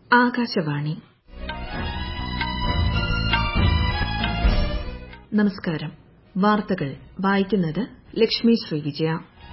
ആകാശവാണി നമസ്കാരം വാർത്തകൾ വായിക്കുന്നത് ലക്ഷ്മി ശ്രീവിജയ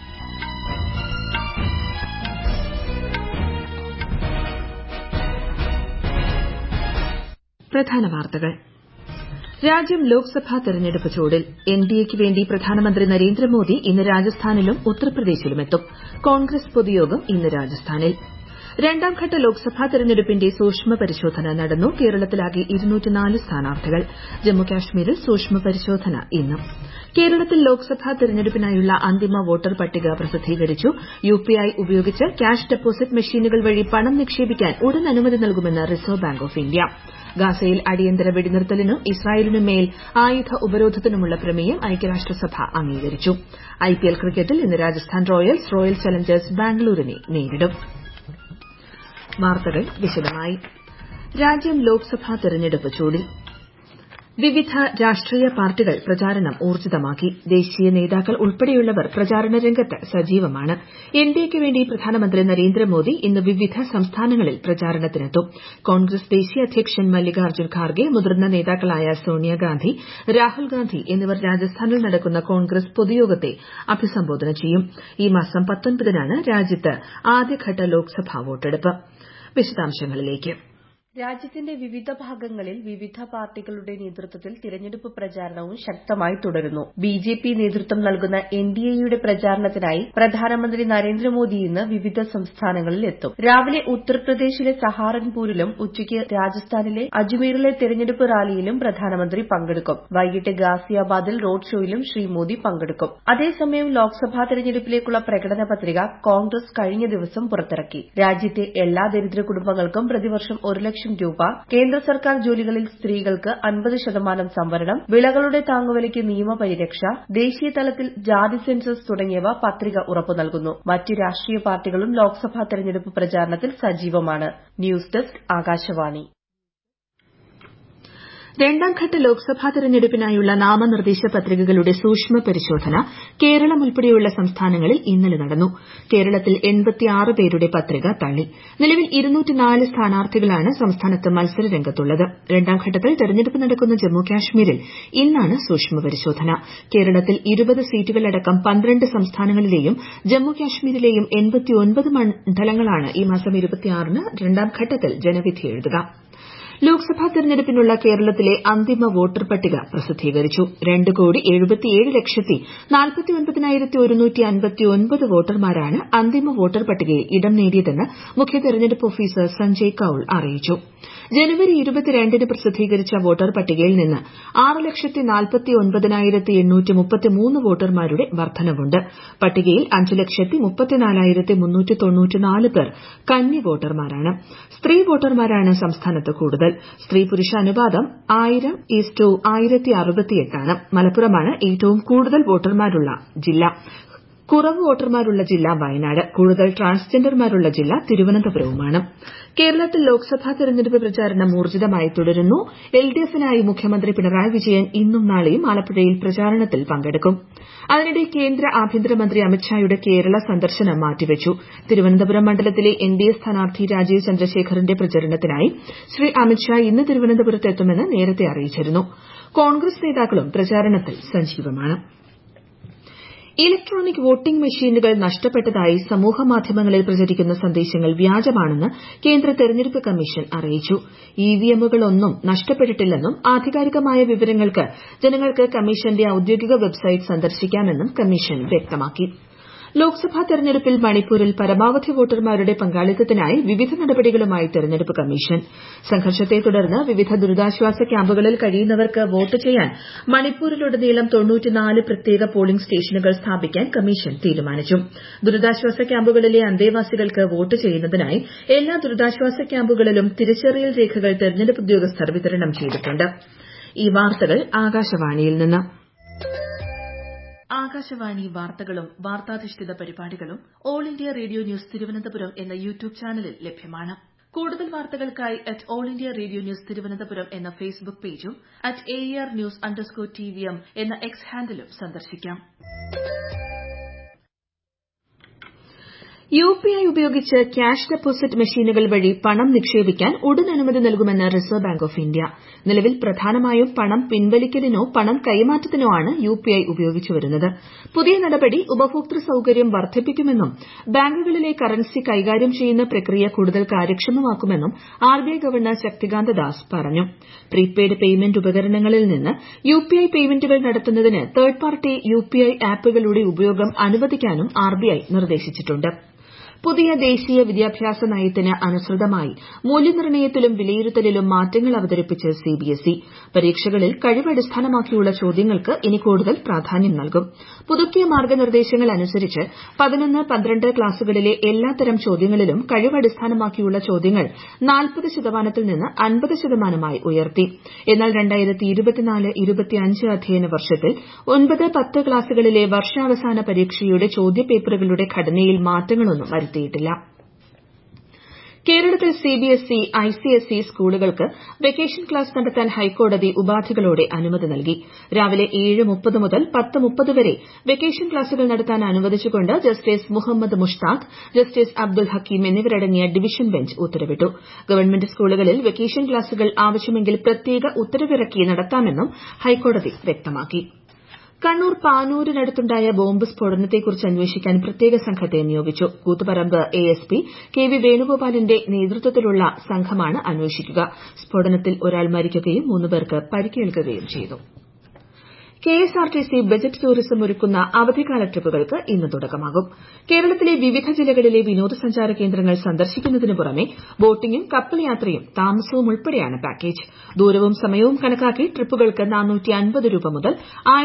പ്രധാന വാർത്തകൾ രാജ്യം ലോക്സഭാ തെരഞ്ഞെടുപ്പ് ചൂടിൽ എൻഡിഎയ്ക്ക് വേണ്ടി പ്രധാനമന്ത്രി നരേന്ദ്രമോദി ഇന്ന് രാജസ്ഥാനിലും ഉത്തർപ്രദേശിലുമെത്തും കോൺഗ്രസ് പൊതുയോഗം ഇന്ന് രാജസ്ഥാനിൽ രണ്ടാംഘട്ട ലോക്സഭാ തെരഞ്ഞെടുപ്പിന്റെ സൂക്ഷ്മ പരിശോധന നടന്നു കേരളത്തിലാകെ സ്ഥാനാർത്ഥികൾ ജമ്മുകാശ്മീരിൽ സൂക്ഷ്മ പരിശോധന ഇന്ന് കേരളത്തിൽ ലോക്സഭാ തെരഞ്ഞെടുപ്പിനായുള്ള അന്തിമ വോട്ടർ പട്ടിക പ്രസിദ്ധീകരിച്ചു യുപിഐ ഉപയോഗിച്ച് ക്യാഷ് ഡെപ്പോസിറ്റ് മെഷീനുകൾ വഴി പണം നിക്ഷേപിക്കാൻ ഉടൻ അനുമതി നൽകുമെന്ന് റിസർവ് ബാങ്ക് ഓഫ് ഇന്ത്യ ഗാസയിൽ അടിയന്തര വെടിനിർത്തലിനും ഇസ്രായേലിനു മേൽ ആയുധ ഉപരോധത്തിനുമുള്ള പ്രമേയം ഐക്യരാഷ്ട്രസഭ അംഗീകരിച്ചു ഐപിഎൽ ക്രിക്കറ്റിൽ ഇന്ന് രാജസ്ഥാൻ റോയൽസ് റോയൽ ചലഞ്ചേഴ്സ് ബാംഗ്ലൂരിനെ നേരിടും വാർത്തകൾ വിശദമായി രാജ്യം ലോക്സഭാ തെരഞ്ഞെടുപ്പ് ചൂടിൽ വിവിധ രാഷ്ട്രീയ പാർട്ടികൾ പ്രചാരണം ഊർജ്ജിതമാക്കി ദേശീയ നേതാക്കൾ ഉൾപ്പെടെയുള്ളവർ പ്രചാരണ രംഗത്ത് സജീവമാണ് എൻഡിഎയ്ക്ക് വേണ്ടി പ്രധാനമന്ത്രി നരേന്ദ്രമോദി ഇന്ന് വിവിധ സംസ്ഥാനങ്ങളിൽ പ്രചാരണത്തിനെത്തും കോൺഗ്രസ് ദേശീയ അധ്യക്ഷൻ മല്ലികാർജ്ജുൻ ഖാർഗെ മുതിർന്ന നേതാക്കളായ സോണിയാഗാന്ധി രാഹുൽ ഗാന്ധി എന്നിവർ രാജസ്ഥാനിൽ നടക്കുന്ന കോൺഗ്രസ് പൊതുയോഗത്തെ അഭിസംബോധന ചെയ്യും ഈ മാസം പത്തൊൻപതിനാണ് രാജ്യത്ത് ആദ്യഘട്ട ലോക്സഭാ വോട്ടെടുപ്പ് വിശദാംശങ്ങളിലേക്ക് രാജ്യത്തിന്റെ വിവിധ ഭാഗങ്ങളിൽ വിവിധ പാർട്ടികളുടെ നേതൃത്വത്തിൽ തിരഞ്ഞെടുപ്പ് പ്രചാരണവും ശക്തമായി തുടരുന്നു ബിജെപി നേതൃത്വം നൽകുന്ന എൻഡിഎയുടെ പ്രചാരണത്തിനായി പ്രധാനമന്ത്രി നരേന്ദ്രമോദി ഇന്ന് വിവിധ സംസ്ഥാനങ്ങളിൽ എത്തും രാവിലെ ഉത്തർപ്രദേശിലെ സഹാറൻപൂരിലും ഉച്ചയ്ക്ക് രാജസ്ഥാനിലെ അജ്മീറിലെ തെരഞ്ഞെടുപ്പ് റാലിയിലും പ്രധാനമന്ത്രി പങ്കെടുക്കും വൈകിട്ട് ഗാസിയാബാദിൽ റോഡ് ഷോയിലും ശ്രീ മോദി പങ്കെടുക്കും അതേസമയം ലോക്സഭാ തെരഞ്ഞെടുപ്പിലേക്കുള്ള പ്രകടന പത്രിക കോൺഗ്രസ് കഴിഞ്ഞ ദിവസം പുറത്തിറക്കി രാജ്യത്തെ എല്ലാ ദരിദ്ര കുടുംബങ്ങൾക്കും പ്രതിവർഷം ഒരു ലക്ഷം ലക്ഷം രൂപ കേന്ദ്ര സർക്കാർ ജോലികളിൽ സ്ത്രീകൾക്ക് അൻപത് ശതമാനം സംവരണം വിളകളുടെ താങ്ങുവിലയ്ക്ക് നിയമപരിരക്ഷ ദേശീയ തലത്തിൽ ജാതി സെൻസസ് തുടങ്ങിയവ പത്രിക ഉറപ്പു നൽകുന്നു മറ്റ് രാഷ്ട്രീയ പാർട്ടികളും ലോക്സഭാ തെരഞ്ഞെടുപ്പ് പ്രചാരണത്തിൽ സജീവമാണ് ന്യൂസ് ഡെസ്ക് ആകാശവാണി രണ്ടാംഘട്ട ലോക്സഭാ തെരഞ്ഞെടുപ്പിനായുള്ള നാമനിർദ്ദേശ പത്രികകളുടെ സൂക്ഷ്മ പരിശോധന കേരളം ഉൾപ്പെടെയുള്ള സംസ്ഥാനങ്ങളിൽ ഇന്നലെ നടന്നു കേരളത്തിൽ പേരുടെ പത്രിക തള്ളി നിലവിൽ സ്ഥാനാർത്ഥികളാണ് സംസ്ഥാനത്ത് മത്സര രംഗത്തുള്ളത് രണ്ടാംഘട്ടത്തിൽ തെരഞ്ഞെടുപ്പ് നടക്കുന്ന ജമ്മുകാശ്മീരിൽ ഇന്നാണ് സൂക്ഷ്മ പരിശോധന കേരളത്തിൽ ഇരുപത് സീറ്റുകളടക്കം പന്ത്രണ്ട് സംസ്ഥാനങ്ങളിലെയും ജമ്മുകാശ്മീരിലെയും മണ്ഡലങ്ങളാണ് ഈ മാസം ന് രണ്ടാംഘട്ടത്തിൽ ജനവിധി എഴുതുക ലോക്സഭാ തെരഞ്ഞെടുപ്പിനുള്ള കേരളത്തിലെ അന്തിമ വോട്ടർ പട്ടിക പ്രസിദ്ധീകരിച്ചു രണ്ട് കോടി എഴുപത്തിയേഴ് ലക്ഷത്തി നാൽപ്പത്തിയൊൻപതിനായിരത്തി ഒരുന്നൂറ്റി അൻപത്തിയൊൻപത് വോട്ടർമാരാണ് അന്തിമ വോട്ടർ പട്ടികയിൽ ഇടം നേടിയതെന്ന് മുഖ്യ തെരഞ്ഞെടുപ്പ് ഓഫീസർ സഞ്ജയ് കൌൾ അറിയിച്ചു ജനുവരി ഇരുപത്തിരണ്ടിന് പ്രസിദ്ധീകരിച്ച വോട്ടർ പട്ടികയിൽ നിന്ന് ആറ് ലക്ഷത്തി നാൽപ്പത്തി ഒൻപതിനായിരത്തി എണ്ണൂറ്റി മുപ്പത്തിമൂന്ന് വോട്ടർമാരുടെ വർധനവുണ്ട് പട്ടികയിൽ അഞ്ച് ലക്ഷത്തി മുപ്പത്തിനാലായിരത്തി മുന്നൂറ്റി തൊണ്ണൂറ്റിനാല് പേർ കന്നി വോട്ടർമാരാണ് സ്ത്രീ വോട്ടർമാരാണ് സംസ്ഥാനത്ത് കൂടുതൽ സ്ത്രീ പുരുഷ അനുപാതം ആയിരം ഈസ്റ്റു ആയിരത്തി അറുപത്തിയെട്ടാണ് മലപ്പുറമാണ് ഏറ്റവും കൂടുതൽ വോട്ടർമാരുള്ള ജില്ല കുറവ് വോട്ടർമാരുള്ള ജില്ല വയനാട് കൂടുതൽ ട്രാൻസ്ജെൻഡർമാരുള്ള ജില്ല തിരുവനന്തപുരവുമാണ് കേരളത്തിൽ ലോക്സഭാ തെരഞ്ഞെടുപ്പ് പ്രചാരണം ഊർജ്ജിതമായി തുടരുന്നു എൽഡിഎഫിനായി മുഖ്യമന്ത്രി പിണറായി വിജയൻ ഇന്നും നാളെയും ആലപ്പുഴയിൽ പ്രചാരണത്തിൽ പങ്കെടുക്കും അതിനിടെ കേന്ദ്ര ആഭ്യന്തരമന്ത്രി അമിത്ഷായുടെ കേരള സന്ദർശനം മാറ്റിവച്ചു തിരുവനന്തപുരം മണ്ഡലത്തിലെ എൻഡിഎ സ്ഥാനാർത്ഥി രാജീവ് ചന്ദ്രശേഖറിന്റെ പ്രചരണത്തിനായി ശ്രീ അമിത്ഷാ ഇന്ന് തിരുവനന്തപുരത്ത് എത്തുമെന്ന് നേരത്തെ അറിയിച്ചിരുന്നു കോൺഗ്രസ് നേതാക്കളും പ്രചാരണത്തിൽ സജീവമാണ് ഇലക്ട്രോണിക് വോട്ടിംഗ് മെഷീനുകൾ നഷ്ടപ്പെട്ടതായി സമൂഹമാധ്യമങ്ങളിൽ പ്രചരിക്കുന്ന സന്ദേശങ്ങൾ വ്യാജമാണെന്ന് കേന്ദ്ര തെരഞ്ഞെടുപ്പ് കമ്മീഷൻ അറിയിച്ചു ഇവിഎമ്മുകളൊന്നും നഷ്ടപ്പെട്ടിട്ടില്ലെന്നും ആധികാരികമായ വിവരങ്ങൾക്ക് ജനങ്ങൾക്ക് കമ്മീഷന്റെ ഔദ്യോഗിക വെബ്സൈറ്റ് സന്ദർശിക്കാമെന്നും കമ്മീഷൻ വ്യക്തമാക്കി ലോക്സഭാ തെരഞ്ഞെടുപ്പിൽ മണിപ്പൂരിൽ പരമാവധി വോട്ടർമാരുടെ പങ്കാളിത്തത്തിനായി വിവിധ നടപടികളുമായി തെരഞ്ഞെടുപ്പ് കമ്മീഷൻ സംഘർഷത്തെ തുടർന്ന് വിവിധ ദുരിതാശ്വാസ ക്യാമ്പുകളിൽ കഴിയുന്നവർക്ക് വോട്ട് ചെയ്യാൻ മണിപ്പൂരിലുടനീളം പ്രത്യേക പോളിംഗ് സ്റ്റേഷനുകൾ സ്ഥാപിക്കാൻ കമ്മീഷൻ തീരുമാനിച്ചു ദുരിതാശ്വാസ ക്യാമ്പുകളിലെ അന്തേവാസികൾക്ക് വോട്ട് ചെയ്യുന്നതിനായി എല്ലാ ദുരിതാശ്വാസ ക്യാമ്പുകളിലും തിരിച്ചറിയൽ രേഖകൾ തെരഞ്ഞെടുപ്പ് ഉദ്യോഗസ്ഥർ വിതരണം ചെയ്തിട്ടുണ്ട് ഈ വാർത്തകൾ ആകാശവാണിയിൽ നിന്ന് ആകാശവാണി വാർത്തകളും വാർത്താധിഷ്ഠിത പരിപാടികളും all India radio news Thiruvananthapuram എന്ന യൂട്യൂബ് ചാനലിൽ ലഭ്യമാണ് കൂടുതൽ വാർത്തകൾക്കായി at all India radio news Thiruvananthapuram എന്ന ഫേസ്ബുക്ക് പേജും at A R news underscore T V M എന്ന എക്സ് ഹാൻഡിലും സന്ദർശിക്കാം യുപിഐ ഉപയോഗിച്ച് ക്യാഷ് ഡെപ്പോസിറ്റ് മെഷീനുകൾ വഴി പണം നിക്ഷേപിക്കാൻ ഉടൻ അനുമതി നൽകുമെന്ന് റിസർവ് ബാങ്ക് ഓഫ് ഇന്ത്യ നിലവിൽ പ്രധാനമായും പണം പിൻവലിക്കലിനോ പണം കൈമാറ്റത്തിനോ ആണ് യുപിഐ ഉപയോഗിച്ചുവരുന്നത് പുതിയ നടപടി ഉപഭോക്തൃ സൌകര്യം വർദ്ധിപ്പിക്കുമെന്നും ബാങ്കുകളിലെ കറൻസി കൈകാര്യം ചെയ്യുന്ന പ്രക്രിയ കൂടുതൽ കാര്യക്ഷമമാക്കുമെന്നും ആർബിഐ ഗവർണർ ശക്തികാന്ത ദാസ് പറഞ്ഞു പ്രീപെയ്ഡ് പേയ്മെന്റ് ഉപകരണങ്ങളിൽ നിന്ന് യുപിഐ പേയ്മെന്റുകൾ നടത്തുന്നതിന് തേർഡ് പാർട്ടി യുപിഐ ആപ്പുകളുടെ ഉപയോഗം അനുവദിക്കാനും ആർബിഐ നിർദ്ദേശിച്ചിട്ടുണ്ട് പുതിയ ദേശീയ വിദ്യാഭ്യാസ നയത്തിന് അനുസൃതമായി മൂല്യനിർണ്ണയത്തിലും വിലയിരുത്തലിലും മാറ്റങ്ങൾ അവതരിപ്പിച്ച് സിബിഎസ്ഇ പരീക്ഷകളിൽ കഴിവ് അടിസ്ഥാനമാക്കിയുള്ള ചോദ്യങ്ങൾക്ക് ഇനി കൂടുതൽ പ്രാധാന്യം നൽകും പുതുക്കിയ മാർഗ്ഗനിർദ്ദേശങ്ങൾ അനുസരിച്ച് പതിനൊന്ന് പന്ത്രണ്ട് ക്ലാസുകളിലെ എല്ലാത്തരം ചോദ്യങ്ങളിലും കഴിവ് അടിസ്ഥാനമാക്കിയുള്ള ചോദ്യങ്ങൾ നാൽപ്പത് ശതമാനത്തിൽ നിന്ന് അൻപത് ശതമാനമായി ഉയർത്തി എന്നാൽ അധ്യയന വർഷത്തിൽ ഒൻപത് പത്ത് ക്ലാസുകളിലെ വർഷാവസാന പരീക്ഷയുടെ ചോദ്യപേപ്പറുകളുടെ ഘടനയിൽ മാറ്റങ്ങളൊന്നും വരുത്തിയിട്ടില്ല കേരളത്തിൽ സിബിഎസ്ഇ ഐസിഎസ്ഇ സ്കൂളുകൾക്ക് വെക്കേഷൻ ക്ലാസ് നടത്താൻ ഹൈക്കോടതി ഉപാധികളോടെ അനുമതി നൽകി രാവിലെ ഏഴ് മുപ്പത് മുതൽ പത്ത് മുപ്പത് വരെ വെക്കേഷൻ ക്ലാസുകൾ നടത്താൻ അനുവദിച്ചുകൊണ്ട് ജസ്റ്റിസ് മുഹമ്മദ് മുഷ്താഖ് ജസ്റ്റിസ് അബ്ദുൽ ഹക്കീം എന്നിവരടങ്ങിയ ഡിവിഷൻ ബെഞ്ച് ഉത്തരവിട്ടു ഗവൺമെന്റ് സ്കൂളുകളിൽ വെക്കേഷൻ ക്ലാസുകൾ ആവശ്യമെങ്കിൽ പ്രത്യേക ഉത്തരവിറക്കി നടത്താമെന്നും ഹൈക്കോടതി വ്യക്തമാക്കി കണ്ണൂർ പാനൂരിനടുത്തുണ്ടായ ബോംബ് സ്ഫോടനത്തെക്കുറിച്ച് അന്വേഷിക്കാൻ പ്രത്യേക സംഘത്തെ നിയോഗിച്ചു കൂത്തുപറമ്പ് എഎസ്പി കെ വി വേണുഗോപാലിന്റെ നേതൃത്വത്തിലുള്ള സംഘമാണ് അന്വേഷിക്കുക സ്ഫോടനത്തിൽ ഒരാൾ മരിക്കുകയും മൂന്ന് പേർക്ക് പരിക്കേൽക്കുകയും ചെയ്തു കെഎസ്ആർടിസി ബജറ്റ് ടൂറിസം ഒരുക്കുന്ന അവധിക്കാല ട്രിപ്പുകൾക്ക് ഇന്ന് തുടക്കമാകും കേരളത്തിലെ വിവിധ ജില്ലകളിലെ വിനോദസഞ്ചാര കേന്ദ്രങ്ങൾ സന്ദർശിക്കുന്നതിന് പുറമെ ബോട്ടിംഗും കപ്പൽ യാത്രയും താമസവും ഉൾപ്പെടെയാണ് പാക്കേജ് ദൂരവും സമയവും കണക്കാക്കി ട്രിപ്പുകൾക്ക് രൂപ മുതൽ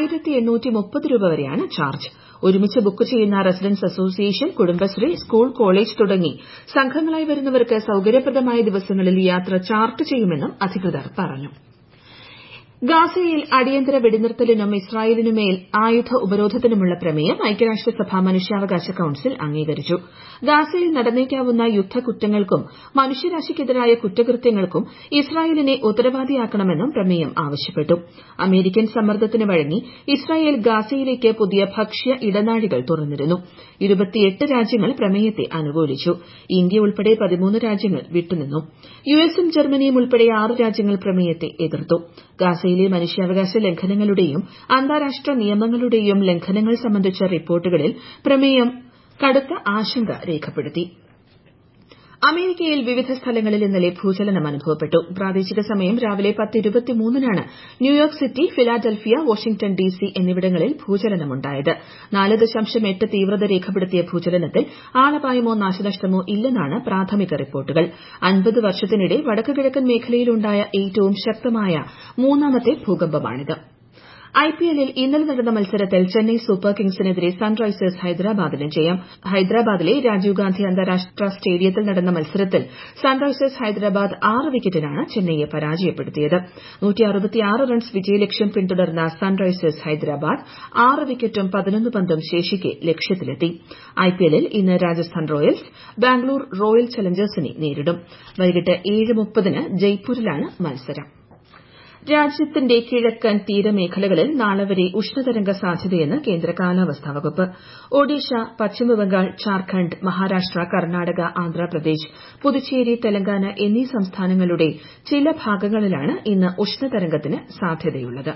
രൂപ വരെയാണ് ചാർജ് ഒരുമിച്ച് ബുക്ക് ചെയ്യുന്ന residence association Kudumbashree school college തുടങ്ങി സംഘങ്ങളായി വരുന്നവർക്ക് സൌകര്യപ്രദമായ ദിവസങ്ങളിൽ യാത്ര ചാർട്ട് ചെയ്യുമെന്നും അധികൃതർ പറഞ്ഞു ഗാസയിൽ അടിയന്തര വെടിനിർത്തലിനും ഇസ്രായേലിനുമേൽ ആയുധ ഉപരോധത്തിനുമുള്ള പ്രമേയം ഐക്യരാഷ്ട്രസഭ മനുഷ്യാവകാശ കൌൺസിൽ അംഗീകരിച്ചു ഗാസയിൽ നടന്നേക്കാവുന്ന യുദ്ധക്കുറ്റങ്ങൾക്കും മനുഷ്യരാശിക്കെതിരായ കുറ്റകൃത്യങ്ങൾക്കും ഇസ്രായേലിനെ ഉത്തരവാദിയാക്കണമെന്നും പ്രമേയം ആവശ്യപ്പെട്ടു അമേരിക്കൻ സമ്മർദ്ദത്തിന് വഴങ്ങി ഇസ്രായേൽ ഗാസയിലേക്ക് പുതിയ ഭക്ഷ്യ ഇടനാഴികൾ തുറന്നിരുന്നു രാജ്യങ്ങൾ പ്രമേയത്തെ അനുകൂലിച്ചു ഇന്ത്യ ഉൾപ്പെടെ പതിമൂന്ന് രാജ്യങ്ങൾ വിട്ടുനിന്നു യുഎസും ജർമ്മനിയും ഉൾപ്പെടെ ആറ് രാജ്യങ്ങൾ പ്രമേയത്തെ എതിർത്തു ഗാസയിലെ മനുഷ്യാവകാശ ലംഘനങ്ങളുടെയും അന്താരാഷ്ട്ര നിയമങ്ങളുടെയും ലംഘനങ്ങൾ സംബന്ധിച്ച റിപ്പോർട്ടുകളിൽ പ്രമേയം കടുത്ത ആശങ്ക രേഖപ്പെടുത്തി അമേരിക്കയിൽ വിവിധ സ്ഥലങ്ങളിൽ ഇന്നലെ ഭൂചലനം അനുഭവപ്പെട്ടു പ്രാദേശിക സമയം രാവിലെ നാണ് New York city Philadelphia Washington DC എന്നിവിടങ്ങളിൽ ഭൂചലനമുണ്ടായത് നാല് ദശാംശം എട്ട് തീവ്രത രേഖപ്പെടുത്തിയ ഭൂചലനത്തിൽ ആളപായമോ നാശനഷ്ടമോ ഇല്ലെന്നാണ് പ്രാഥമിക റിപ്പോർട്ടുകൾ അൻപത് വർഷത്തിനിടെ വടക്ക് കിഴക്കൻ മേഖലയിലുണ്ടായ ഏറ്റവും ശക്തമായ മൂന്നാമത്തെ ഭൂകമ്പമാണിത് ഐപിഎല്ലിൽ ഇന്നലെ നടന്ന മത്സരത്തിൽ ചെന്നൈ സൂപ്പർ കിങ്സിനെതിരെ സൺറൈസേഴ്സ് ഹൈദരാബാദിന് ജയം ഹൈദരാബാദിലെ രാജീവ് ഗാന്ധി അന്താരാഷ്ട്ര സ്റ്റേഡിയത്തിൽ നടന്ന മത്സരത്തിൽ സൺറൈസേഴ്സ് ഹൈദരാബാദ് ആറ് വിക്കറ്റിനാണ് ചെന്നൈയെ പരാജയപ്പെടുത്തിയത് റൺസ് വിജയലക്ഷ്യം പിന്തുടർന്ന സൺറൈസേഴ്സ് ഹൈദരാബാദ് ആറ് വിക്കറ്റും പതിനൊന്ന് പന്തും ശേഷിക്കെ ലക്ഷ്യത്തിലെത്തി ഐപിഎല്ലിൽ ഇന്ന് രാജസ്ഥാൻ റോയൽസ് ബാംഗ്ലൂർ റോയൽ ചലഞ്ചേഴ്സിനെ നേരിടും വൈകിട്ട് ഏഴ് മുപ്പതിന് ജയ്പൂരിലാണ് മത്സരം രാജ്യത്തിന്റെ കിഴക്കൻ തീരമേഖലകളിൽ നാളെ വരെ ഉഷ്ണതരംഗ സാധ്യതയെന്ന് കേന്ദ്ര കാലാവസ്ഥാ വകുപ്പ് ഒഡീഷ പശ്ചിമബംഗാൾ ഝാർഖണ്ഡ് മഹാരാഷ്ട്ര കർണാടക ആന്ധ്രാപ്രദേശ് പുതുച്ചേരി തെലങ്കാന എന്നീ സംസ്ഥാനങ്ങളുടെ ചില ഭാഗങ്ങളിലാണ് ഇന്ന് ഉഷ്ണതരംഗത്തിന് സാധ്യതയുള്ളത്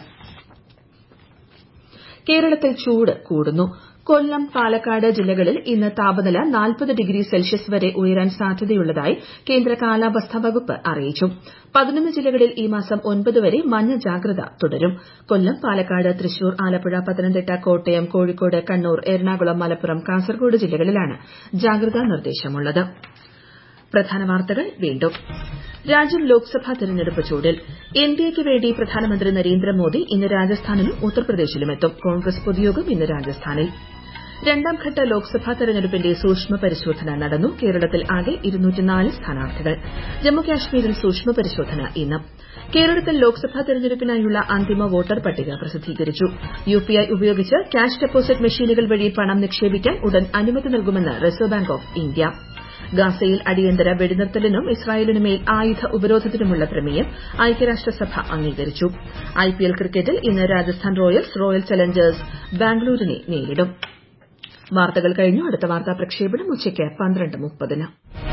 കേരളത്തിൽ ചൂട് കൂടുന്നു കൊല്ലം പാലക്കാട് ജില്ലകളിൽ ഇന്ന് താപനില നാൽപ്പത് ഡിഗ്രി സെൽഷ്യസ് വരെ ഉയരാൻ സാധ്യതയുള്ളതായി കേന്ദ്ര കാലാവസ്ഥാ വകുപ്പ് അറിയിച്ചു പതിനൊന്ന് ജില്ലകളിൽ ഈ മാസം ഒൻപത് വരെ മഞ്ഞ ജാഗ്രത തുടരും കൊല്ലം പാലക്കാട് തൃശൂർ ആലപ്പുഴ പത്തനംതിട്ട കോട്ടയം കോഴിക്കോട് കണ്ണൂർ എറണാകുളം മലപ്പുറം കാസർഗോഡ് ജില്ലകളിലാണ് ജാഗ്രതാ നിർദ്ദേശമുള്ളത് പ്രധാന വാർത്തകൾ വീണ്ടും രാജ്യം ലോക്സഭാ തെരഞ്ഞെടുപ്പ് ചൂടിൽ എൻഡിഎക്ക് വേണ്ടി പ്രധാനമന്ത്രി നരേന്ദ്രമോദി ഇന്ന് രാജസ്ഥാനിലും ഉത്തർപ്രദേശിലുമെത്തും കോൺഗ്രസ് പൊതുയോഗം ഇന്ന് രാജസ്ഥാനിൽ രണ്ടാംഘട്ട ലോക്സഭാ തെരഞ്ഞെടുപ്പിന്റെ സൂക്ഷ്മ പരിശോധന നടന്നു കേരളത്തിൽ ആകെ സ്ഥാനാർത്ഥികൾ ജമ്മുകാശ്മീരിൽ സൂക്ഷ്മ പരിശോധന ഇന്ന് കേരളത്തിൽ ലോക്സഭാ തെരഞ്ഞെടുപ്പിനായുള്ള അന്തിമ വോട്ടർ പട്ടിക പ്രസിദ്ധീകരിച്ചു യുപിഐ ഉപയോഗിച്ച് ക്യാഷ് ഡെപ്പോസിറ്റ് മെഷീനുകൾ വഴി പണം നിക്ഷേപിക്കാൻ ഉടൻ അനുമതി നൽകുമെന്ന് റിസർവ് ബാങ്ക് ഓഫ് ഇന്ത്യ ഗാസയിൽ അടിയന്തര വെടിനിർത്തലിനും ഇസ്രായേലിനുമേൽ ആയുധ ഉപരോധത്തിനുമുള്ള പ്രമേയം ഐക്യരാഷ്ട്രസഭ അംഗീകരിച്ചു ഐപിഎൽ ക്രിക്കറ്റിൽ ഇന്ന് രാജസ്ഥാൻ റോയൽസ് റോയൽ ചലഞ്ചേഴ്സ് ബാംഗ്ലൂരിനെ നേരിടും വാർത്തകൾ കഴിഞ്ഞു അടുത്ത വാർത്താ പ്രക്ഷേപണം ഉച്ചയ്ക്ക് പന്ത്രണ്ട് മുപ്പതിന്